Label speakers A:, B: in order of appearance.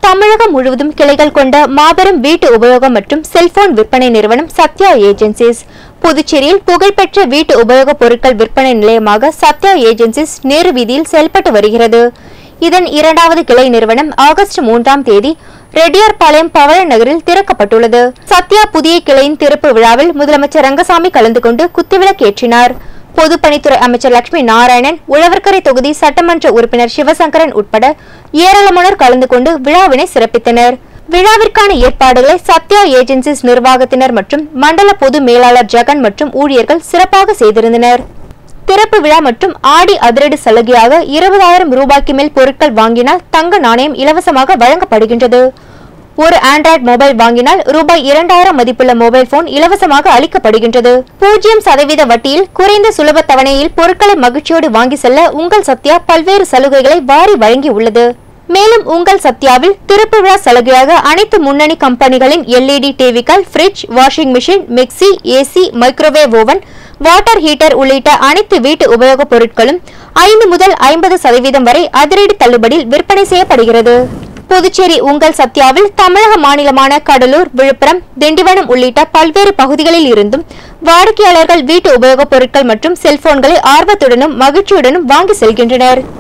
A: தமிழகம் முழுவதும் கிளைகள் கொண்ட மாபெரும் வீட்டு உபயோகம் மற்றும் செல்போன் விற்பனை நிறுவனம் சத்யா ஏஜென்சிஸ் புதுச்சேரியில் புகழ்பெற்ற வீட்டு உபயோகப் பொருட்கள் விற்பனை நிலையமாக சத்யா ஏஜென்சிஸ் நேரு வீதியில் செயல்பட்டு வருகிறது இதன் இரண்டாவது கிளை நிறுவனம் ஆகஸ்ட் மூன்றாம் தேதி ரெட்டியார்பாளையம் பவழ நகரில் திறக்கப்பட்டுள்ளது சத்யா புதிய கிளையின் திறப்பு விழாவில் முதலமைச்சர் ரங்கசாமி கலந்து கொண்டு குத்துவிளக்கேற்றினார் பொதுப்பணித்துறை அமைச்சர் லட்சுமி நாராயணன் உழவர்கரை தொகுதி சட்டமன்ற உறுப்பினர் சிவசங்கரன் உட்பட ஏராளமானோர் கலந்து கொண்டு விழாவினை சிறப்பித்தனர் விழாவிற்கான ஏற்பாடுகளை சத்யா ஏஜென்சிஸ் நிர்வாகத்தினர் மற்றும் மண்டல பொது மேலாளர் ஜெகன் மற்றும் ஊழியர்கள் சிறப்பாக செய்திருந்தனர் திறப்பு விழா மற்றும் ஆடி அதிரடி சலுகையாக இருபதாயிரம் ரூபாய்க்கு மேல் பொருட்கள் வாங்கினால் தங்க நாணயம் இலவசமாக வழங்கப்படுகின்றது ஒரு ஆண்ட்ராய்டு மொபைல் வாங்கினால் ரூபாய் இரண்டாயிரம் மதிப்புள்ள மொபைல் போன் இலவசமாக அளிக்கப்படுகின்றது பூஜ்ஜியம் சதவீத வட்டியில் குறைந்த சுலப தவணையில் பொருட்களை மகிழ்ச்சியோடு வாங்கி செல்ல உங்கள் சத்யா பல்வேறு சலுகைகளை வாரி வழங்கி உள்ளது மேலும் உங்கள் சத்யாவில் திறப்பு விழா சலுகையாக அனைத்து முன்னணி கம்பெனிகளின் எல்இடி டிவிகள் fridge washing machine mixie AC microwave oven water heater உள்ளிட்ட அனைத்து வீட்டு உபயோகப் பொருட்களும் ஐந்து முதல் ஐம்பது சதவீதம் வரை அதிரடி தள்ளுபடியில் விற்பனை செய்யப்படுகிறது புதுச்சேரி உங்கள் சத்யாவில் தமிழக மாநிலமான கடலூர் விழுப்புரம் திண்டிவனம் உள்ளிட்ட பல்வேறு பகுதிகளில் இருந்தும் வாடிக்கையாளர்கள் வீட்டு உபயோகப் பொருட்கள் மற்றும் செல்போன்களை ஆர்வத்துடனும் மகிழ்ச்சியுடனும் வாங்கி செல்கின்றனர்